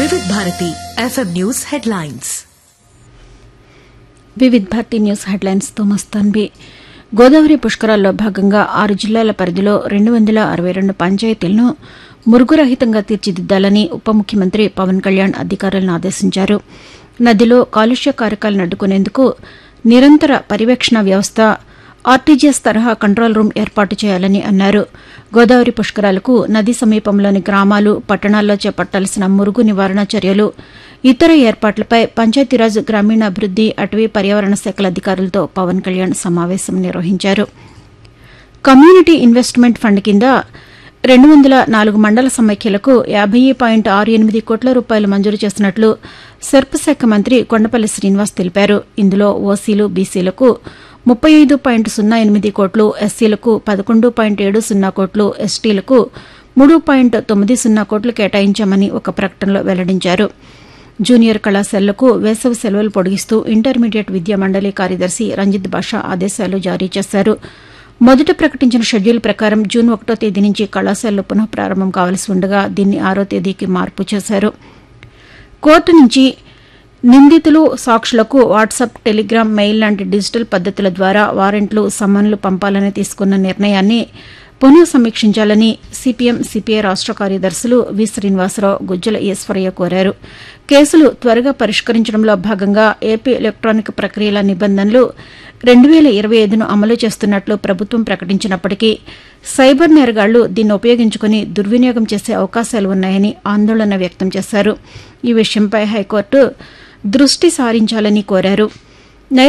వివిధ Bharati FM news headlines Vividh Bharati news హెడ్లైన్స్తో మస్తాన్బి గోదావరి పుష్కరాల్లో భాగంగా ఆరు జిల్లాల పరిధిలో రెండు వందల అరవై రెండు పంచాయతీలను మురుగురహితంగా తీర్చిదిద్దాలని ఉప ముఖ్యమంత్రి పవన్ కళ్యాణ్ అధికారులను ఆదేశించారు నదిలో కాలుష్య కారకాలను అడ్డుకునేందుకు నిరంతర పర్యవేక్షణ వ్యవస్థ ఆర్టీజీఎస్ తరహా కంట్రోల్ రూమ్ ఏర్పాటు చేయాలని అన్నారు గోదావరి పుష్కరాలకు నది సమీపంలోని గ్రామాలు పట్టణాల్లో చేపట్టాల్సిన మురుగు నివారణ చర్యలు ఇతర ఏర్పాట్లపై పంచాయతీరాజ్ గ్రామీణాభివృద్ది అటవీ పర్యావరణ శాఖల అధికారులతో పవన్ కళ్యాణ్ సమావేశం నిర్వహించారు కమ్యూనిటీ ఇన్వెస్ట్మెంట్ ఫండ్ కింద రెండు వందల నాలుగు మండల సమైక్యలకు యాభై పాయింట్ ఆరు ఎనిమిది కోట్ల రూపాయలు మంజూరు చేసినట్లు సెర్ప్ శాఖ మంత్రి కొండపల్లి శ్రీనివాస్ తెలిపారు ఇందులో ఓసీలు బీసీలకు ముప్పై ఐదు పాయింట్ సున్నా ఎనిమిది కోట్లు ఎస్సీలకు పదకొండు పాయింట్ ఏడు సున్నా కోట్లు ఎస్టీలకు మూడు పాయింట్ తొమ్మిది సున్నా కోట్లు కేటాయించామని ఒక ప్రకటనలో వెల్లడించారు జూనియర్ కళాశాలలకు వేసవి సెలవులు పొడిగిస్తూ ఇంటర్మీడియట్ విద్యా మండలి కార్యదర్శి రంజిత్ బాషా ఆదేశాలు జారీ చేశారు మొదట ప్రకటించిన షెడ్యూల్ ప్రకారం జూన్ ఒకటో తేదీ నుంచి కళాశాలలు పునః ప్రారంభం కావాల్సి ఉండగా దీన్ని ఆరో తేదీకి మార్పు చేశారు కోర్టు నుంచి నిందితులు సాక్షులకు వాట్సాప్ టెలిగ్రామ్ మెయిల్ లాంటి డిజిటల్ పద్దతుల ద్వారా వారెంట్లు సమన్లు పంపాలని తీసుకున్న నిర్ణయాన్ని పునః సమీక్షించాలని సిపిఎం సిపిఐ రాష్ట కార్యదర్శులు వి శ్రీనివాసరావు గుజ్జల ఈశ్వరయ్య కోరారు కేసులు త్వరగా పరిష్కరించడంలో భాగంగా ఏపీ ఎలక్ట్రానిక్ ప్రక్రియల నిబంధనలు రెండు వేల ఇరవై ఐదును అమలు చేస్తున్నట్లు ప్రభుత్వం ప్రకటించినప్పటికీ సైబర్ నేరగాళ్లు దీన్ని ఉపయోగించుకుని దుర్వినియోగం చేసే అవకాశాలు ఉన్నాయని ఆందోళన వ్యక్తం చేశారు ఈ విషయంపై హైకోర్టు దృష్టి సారించాలని కోరారు